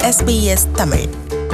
SBS Tamil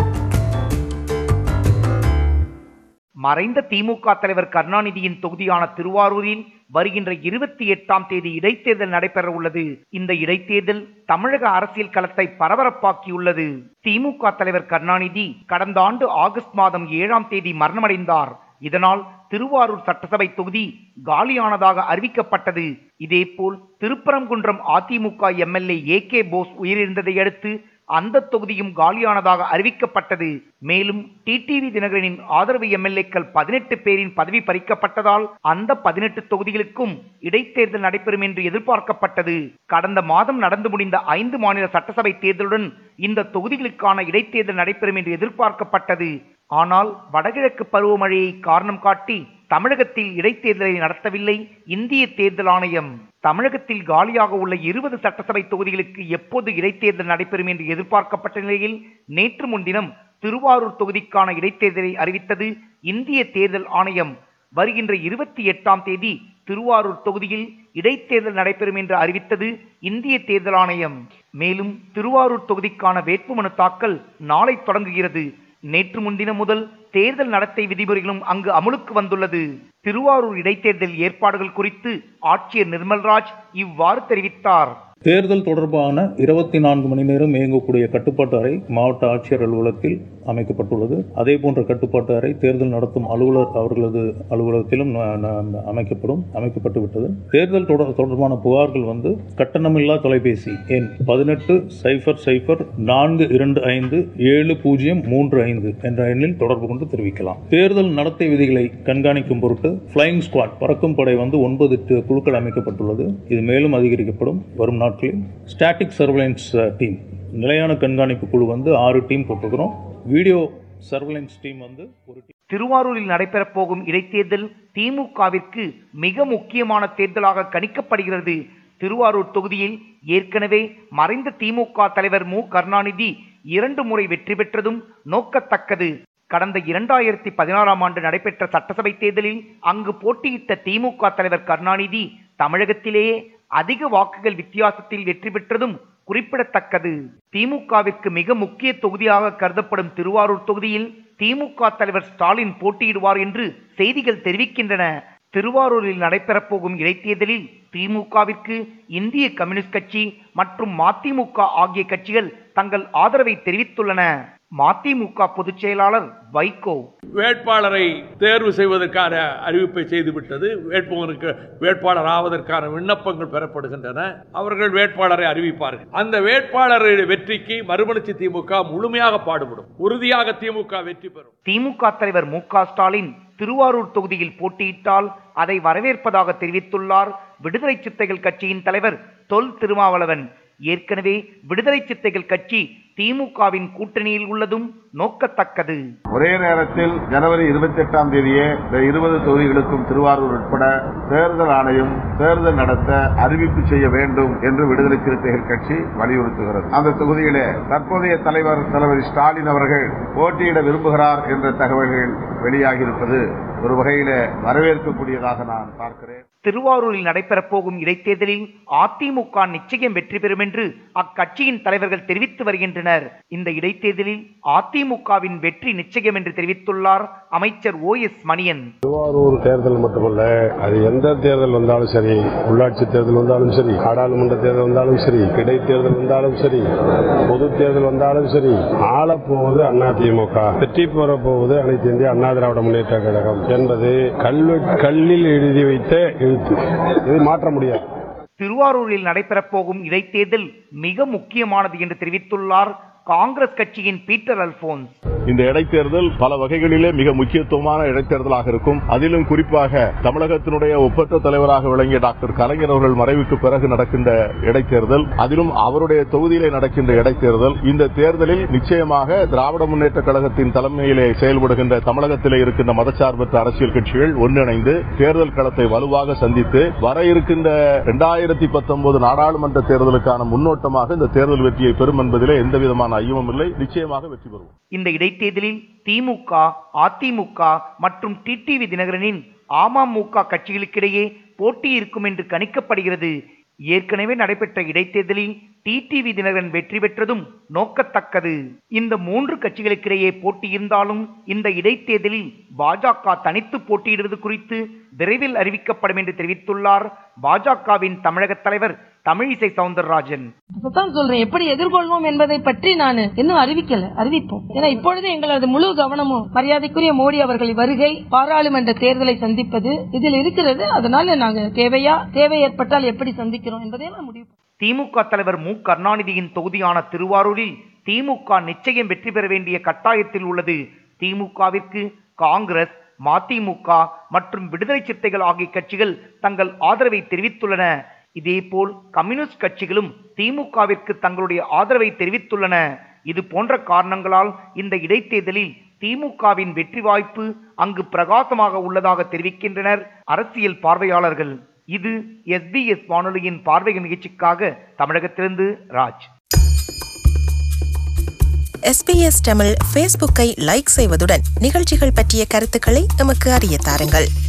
மறைந்த திமுக தலைவர் கருணாநிதியின் தொகுதியான திருவாரூரில் வருகின்ற இருபத்தி எட்டாம் தேதி இடைத்தேர்தல் நடைபெற உள்ளது இந்த இடைத்தேர்தல் தமிழக அரசியல் களத்தை பரபரப்பாக்கியுள்ளது திமுக தலைவர் கருணாநிதி கடந்த ஆண்டு ஆகஸ்ட் மாதம் ஏழாம் தேதி மரணமடைந்தார் இதனால் திருவாரூர் சட்டசபை தொகுதி காலியானதாக அறிவிக்கப்பட்டது இதேபோல் Thiruparankundram AIADMK MLA A K Bose உயிரிழந்ததை அடுத்து அந்த தொகுதியும் காலியானதாக அறிவிக்கப்பட்டது மேலும் டிடிவி தினகரனின் ஆதரவு எம்எல்ஏக்கள் பதினெட்டு பேரின் பதவி பறிக்கப்பட்டதால் அந்த பதினெட்டு தொகுதிகளுக்கும் இடைத்தேர்தல் நடைபெறும் என்று எதிர்பார்க்கப்பட்டது கடந்த மாதம் நடந்து முடிந்த ஐந்து மாநில சட்டசபை தேர்தலுடன் இந்த தொகுதிகளுக்கான இடைத்தேர்தல் நடைபெறும் என்று எதிர்பார்க்கப்பட்டது ஆனால் வடகிழக்கு பருவமழையை காரணம் காட்டி தமிழகத்தில் இடைத்தேர்தலை நடத்தவில்லை இந்திய தேர்தல் ஆணையம் தமிழகத்தில் காலியாக உள்ள இருபது சட்டசபை தொகுதிகளுக்கு எப்போது இடைத்தேர்தல் நடைபெறும் என்று எதிர்பார்க்கப்பட்ட நிலையில் நேற்று முன்தினம் திருவாரூர் தொகுதிக்கான இடைத்தேர்தலை அறிவித்தது இந்திய தேர்தல் ஆணையம் வருகின்ற இருபத்தி எட்டாம் தேதி திருவாரூர் தொகுதியில் இடைத்தேர்தல் நடைபெறும் என்று அறிவித்தது இந்திய தேர்தல் ஆணையம் மேலும் திருவாரூர் தொகுதிக்கான வேட்புமனு தாக்கல் நாளை தொடங்குகிறது நேற்று முன்தினம் முதல் தேர்தல் நடத்தை விதிமுறைகளும் அங்கு அமுலுக்கு வந்துள்ளது திருவாரூர் இடைத்தேர்தல் ஏற்பாடுகள் குறித்து ஆட்சியர் நிர்மல்ராஜ் இவ்வாறு தெரிவித்தார் தேர்தல் தொடர்பான இருபத்தி நான்கு மணி நேரம் இயங்கக்கூடிய கட்டுப்பாட்டு அறை மாவட்ட ஆட்சியர் அலுவலகத்தில் அமைக்கப்பட்டுள்ளது அதே போன்ற கட்டுப்பாட்டு அறை தேர்தல் நடத்தும் அலுவலர் அவர்களது அலுவலகத்திலும் ந- ந- அமைக்கப்படும் அமைக்கப்பட்டு விட்டது தேர்தல் தொடர் தொடர்பான புகார்கள் வந்து கட்டணமில்லா தொலைபேசி எண் பதினெட்டு சைஃபர் சைஃபர் நான்கு இரண்டு ஐந்து ஏழு பூஜ்ஜியம் மூன்று ஐந்து என்ற எண்ணில் தொடர்பு கொண்டு தெரிவிக்கலாம் தேர்தல் நடத்தை விதிகளை கண்காணிக்கும் பொருட்டு ஃப்ளைங் ஸ்குவாட் பறக்கும் படை வந்து ஒன்பது டு- குழுக்கள் அமைக்கப்பட்டுள்ளது இது மேலும் அதிகரிக்கப்படும் வரும் நாட்களில் ஸ்டாட்டிக் சர்வேலன்ஸ் டீம் நிலையான கண்காணிப்பு குழு வந்து ஆறு டீம் போட்டுக்கிறோம் வீடியோ சர்வேலன்ஸ் டீம் வந்து ஒரு டீம் திருவாரூரில் நடைபெறப் போகும் இடைத்தேர்தல் திமுகவிற்கு மிக முக்கியமான தேர்தலாக கணிக்கப்படுகிறது திருவாரூர் தொகுதியில் ஏற்கனவே மறைந்த திமுக தலைவர் மு கருணாநிதி இரண்டு முறை வெற்றி பெற்றதும் நோக்கத்தக்கது கடந்த இரண்டாயிரத்தி பதினாறாம் ஆண்டு நடைபெற்ற சட்டசபை தேர்தலில் அங்கு போட்டியிட்ட திமுக தலைவர் கருணாநிதி தமிழகத்திலேயே அதிக வாக்குகள் வித்தியாசத்தில் வெற்றி பெற்றதும் குறிப்பிடத்தக்கது திமுகவிற்கு மிக முக்கிய தொகுதியாக கருதப்படும் திருவாரூர் தொகுதியில் திமுக தலைவர் ஸ்டாலின் போட்டியிடுவார் என்று செய்திகள் தெரிவிக்கின்றன திருவாரூரில் நடைபெறப் போகும் இடைத்தேர்தலில் திமுகவிற்கு இந்திய கம்யூனிஸ்ட் கட்சி மற்றும் மதிமுக ஆகிய கட்சிகள் தங்கள் ஆதரவை தெரிவித்துள்ளன மதிமுக பொதுச் செயலாளர் வைகோ வேட்பாளரை தேர்வு செய்வதற்கான அறிவிப்பை செய்துவிட்டது வேட்புமனுக்கு வேட்பாளர் ஆவதற்கான விண்ணப்பங்கள் பெறப்படுகின்றன அவர்கள் வேட்பாளரை அறிவிப்பார்கள் அந்த வேட்பாளருடைய வெற்றிக்கு மறுமலர்ச்சி திமுக முழுமையாக பாடுபடும் உறுதியாக திமுக வெற்றி பெறும் திமுக தலைவர் மு க ஸ்டாலின் திருவாரூர் தொகுதியில் போட்டியிட்டால் அதை வரவேற்பதாக தெரிவித்துள்ளார் விடுதலை சித்தைகள் கட்சியின் தலைவர் தொல் திருமாவளவன் ஏற்கனவே விடுதலை சித்தைகள் கட்சி திமுகவின் கூட்டணியில் உள்ளதும் நோக்கத்தக்கது ஒரே நேரத்தில் ஜனவரி இருபத்தி எட்டாம் தேதியே இந்த இருபது தொகுதிகளுக்கும் திருவாரூர் உட்பட தேர்தல் ஆணையம் தேர்தல் நடத்த அறிவிப்பு செய்ய வேண்டும் என்று விடுதலை சிறுத்தைகள் கட்சி வலியுறுத்துகிறது அந்த தொகுதியிலே தற்போதைய தலைவர் தளபதி ஸ்டாலின் அவர்கள் போட்டியிட விரும்புகிறார் என்ற தகவல்கள் வெளியாகியிருப்பது ஒரு வகையிலே வரவேற்கக்கூடியதாக நான் பார்க்கிறேன் திருவாரூரில் நடைபெறப் போகும் இடைத்தேர்தலில் அதிமுக நிச்சயம் வெற்றி பெறும் என்று அக்கட்சியின் தலைவர்கள் தெரிவித்து வருகின்றனர் இந்த இடைத்தேர்தலில் அதிமுகவின் வெற்றி நிச்சயம் என்று தெரிவித்துள்ளார் அமைச்சர் ஓ எஸ் மணியன் திருவாரூர் தேர்தல் மட்டுமல்ல அது எந்த தேர்தல் வந்தாலும் சரி உள்ளாட்சி தேர்தல் வந்தாலும் சரி நாடாளுமன்ற தேர்தல் வந்தாலும் சரி இடைத்தேர்தல் வந்தாலும் சரி பொது தேர்தல் வந்தாலும் சரி ஆளப்போவது அதிமுக வெற்றி பெற போவது அனைத்து இந்திய அண்ணா திராவிட முன்னேற்ற கழகம் என்பது கல்வெ கல்லில் எழுதி வைத்த எழுத்து இதை மாற்ற முடியாது திருவாரூரில் நடைபெறப் போகும் இடைத்தேர்தல் மிக முக்கியமானது என்று தெரிவித்துள்ளார் காங்கிரஸ் கட்சியின் பீட்டர் அல்போன்ஸ் இந்த இடைத்தேர்தல் பல வகைகளிலே மிக முக்கியத்துவமான இடைத்தேர்தலாக இருக்கும் அதிலும் குறிப்பாக தமிழகத்தினுடைய ஒப்பற்ற தலைவராக விளங்கிய டாக்டர் கலைஞர் அவர்கள் மறைவுக்கு பிறகு நடக்கின்ற இடைத்தேர்தல் அதிலும் அவருடைய தொகுதியிலே நடக்கின்ற இடைத்தேர்தல் இந்த தேர்தலில் நிச்சயமாக திராவிட முன்னேற்ற கழகத்தின் தலைமையிலே செயல்படுகின்ற தமிழகத்திலே இருக்கின்ற மதச்சார்பற்ற அரசியல் கட்சிகள் ஒன்றிணைந்து தேர்தல் களத்தை வலுவாக சந்தித்து வர இருக்கின்ற இரண்டாயிரத்தி பத்தொன்பது நாடாளுமன்ற தேர்தலுக்கான முன்னோட்டமாக இந்த தேர்தல் வெற்றியை பெறும் என்பதிலே எந்த விதமான ஐயமும் இல்லை நிச்சயமாக வெற்றி பெறுவோம் இந்த இடைத்தேர்தலில் திமுக அதிமுக மற்றும் டிடிவி தினகரனின் அமமுக கட்சிகளுக்கிடையே போட்டி இருக்கும் என்று கணிக்கப்படுகிறது ஏற்கனவே நடைபெற்ற இடைத்தேர்தலில் டிடிவி தினகரன் வெற்றி பெற்றதும் நோக்கத்தக்கது இந்த மூன்று கட்சிகளுக்கிடையே போட்டி இருந்தாலும் இந்த இடைத்தேர்தலில் பாஜக தனித்து போட்டியிடுவது குறித்து விரைவில் அறிவிக்கப்படும் என்று தெரிவித்துள்ளார் பாஜகவின் தமிழக தலைவர் தமிழிசை சவுந்தரராஜன் அதான் சொல்றேன் எப்படி எதிர்கொள்வோம் என்பதை பற்றி நான் இன்னும் அறிவிக்கல அறிவிப்போம் ஏன்னா இப்பொழுது எங்களது முழு கவனமும் மரியாதைக்குரிய மோடி அவர்கள் வருகை பாராளுமன்ற தேர்தலை சந்திப்பது இதில் இருக்கிறது அதனால நாங்க தேவையா தேவை ஏற்பட்டால் எப்படி சந்திக்கிறோம் என்பதை நான் முடிவு திமுக தலைவர் மு கருணாநிதியின் தொகுதியான திருவாரூரில் திமுக நிச்சயம் வெற்றி பெற வேண்டிய கட்டாயத்தில் உள்ளது திமுகவிற்கு காங்கிரஸ் மதிமுக மற்றும் விடுதலை சிறுத்தைகள் ஆகிய கட்சிகள் தங்கள் ஆதரவை தெரிவித்துள்ளன இதேபோல் கம்யூனிஸ்ட் கட்சிகளும் திமுகவிற்கு தங்களுடைய ஆதரவை தெரிவித்துள்ளன இது போன்ற காரணங்களால் இந்த இடைத்தேர்தலில் திமுகவின் வெற்றி வாய்ப்பு அங்கு பிரகாசமாக உள்ளதாக தெரிவிக்கின்றனர் அரசியல் பார்வையாளர்கள் இது எஸ்பிஎஸ் வானொலியின் பார்வை நிகழ்ச்சிக்காக தமிழகத்திலிருந்து ராஜ் எஸ்பிஎஸ் தமிழ் ஃபேஸ்புக்கை லைக் செய்வதுடன் நிகழ்ச்சிகள் பற்றிய கருத்துக்களை எமக்கு அறிய தாருங்கள்